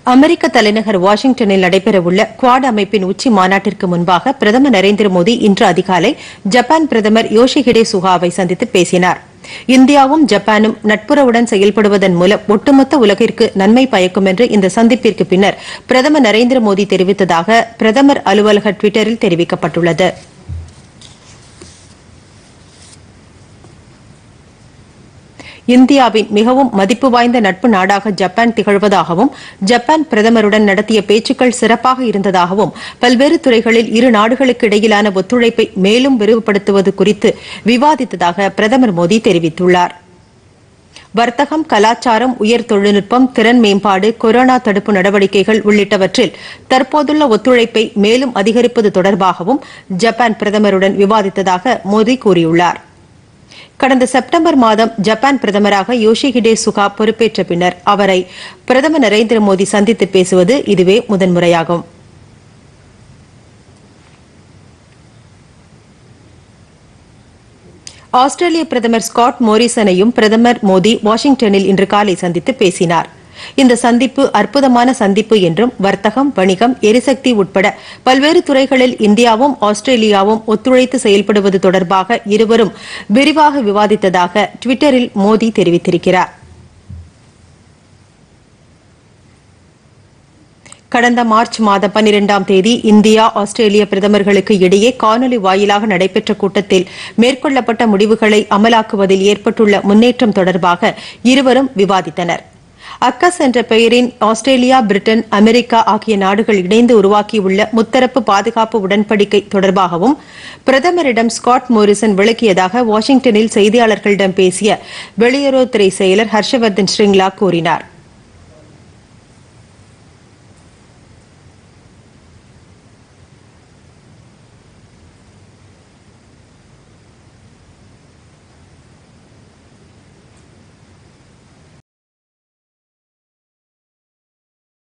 அமெரிக்க தலைநகர் வாஷிங்டனில் நடைபெறவுள்ள குவாட் அமைப்பின் உச்சி மாநாட்டிற்கு முன்பாக பிரதமர் நரேந்திர மோடி இன்று அதிகாலை ஜப்பான் பிரதமர் யோஷிஹிடே சுகாவை சந்தித்து பேசினார் இந்தியாவும் ஜப்பானும் நட்புறவுடன் செயல்படுவதன் மூலம் ஒட்டுமொத்த உலகிற்கு நன்மை பயக்கும் என்று இந்த சந்திப்பிற்கு பின்னர் பிரதமர் நரேந்திர மோடி தெரிவித்ததாக பிரதமர் அலுவலக டுவிட்டரில் தெரிவிக்கப்பட்டுள்ளது இந்தியாவின் மிகவும் மதிப்பு வாய்ந்த நட்பு நாடாக ஜப்பான் திகழ்வதாகவும் ஜப்பான் பிரதமருடன் நடத்திய பேச்சுக்கள் சிறப்பாக இருந்ததாகவும் பல்வேறு துறைகளில் இரு நாடுகளுக்கு இடையிலான ஒத்துழைப்பை மேலும் விரிவுபடுத்துவது குறித்து விவாதித்ததாக பிரதமர் மோடி தெரிவித்துள்ளார் வர்த்தகம் கலாச்சாரம் உயர் தொழில்நுட்பம் திறன் மேம்பாடு கொரோனா தடுப்பு நடவடிக்கைகள் உள்ளிட்டவற்றில் தற்போதுள்ள ஒத்துழைப்பை மேலும் அதிகரிப்பது தொடர்பாகவும் ஜப்பான் பிரதமருடன் விவாதித்ததாக மோடி கூறியுள்ளார் கடந்த செப்டம்பர் மாதம் ஜப்பான் பிரதமராக யோஷிஹிடே சுகா பொறுப்பேற்ற பின்னர் அவரை பிரதமர் நரேந்திர மோடி சந்தித்து பேசுவது இதுவே முதன்முறையாகும் ஆஸ்திரேலிய பிரதமர் ஸ்காட் மோரிசனையும் பிரதமர் மோடி வாஷிங்டனில் இன்று காலை சந்தித்து பேசினார் இந்த சந்திப்பு அற்புதமான சந்திப்பு என்றும் வர்த்தகம் வணிகம் எரிசக்தி உட்பட பல்வேறு துறைகளில் இந்தியாவும் ஆஸ்திரேலியாவும் ஒத்துழைத்து செயல்படுவது தொடர்பாக இருவரும் விரிவாக விவாதித்ததாக டுவிட்டரில் மோடி தெரிவித்திருக்கிறார் கடந்த மார்ச் மாதம் பன்னிரெண்டாம் தேதி இந்தியா ஆஸ்திரேலிய பிரதமர்களுக்கு இடையே காணொலி வாயிலாக நடைபெற்ற கூட்டத்தில் மேற்கொள்ளப்பட்ட முடிவுகளை அமலாக்குவதில் ஏற்பட்டுள்ள முன்னேற்றம் தொடர்பாக இருவரும் விவாதித்தனர் அக்கஸ் என்ற பெயரின் ஆஸ்திரேலியா பிரிட்டன் அமெரிக்கா ஆகிய நாடுகள் இணைந்து உருவாக்கியுள்ள முத்தரப்பு பாதுகாப்பு உடன்படிக்கை தொடர்பாகவும் பிரதமரிடம் ஸ்காட் மோரிசன் விளக்கியதாக வாஷிங்டனில் செய்தியாளர்களிடம் பேசிய வெளியுறவுத்துறை செயலர் ஹர்ஷவர்தன் ஸ்ரிங்லா கூறினார்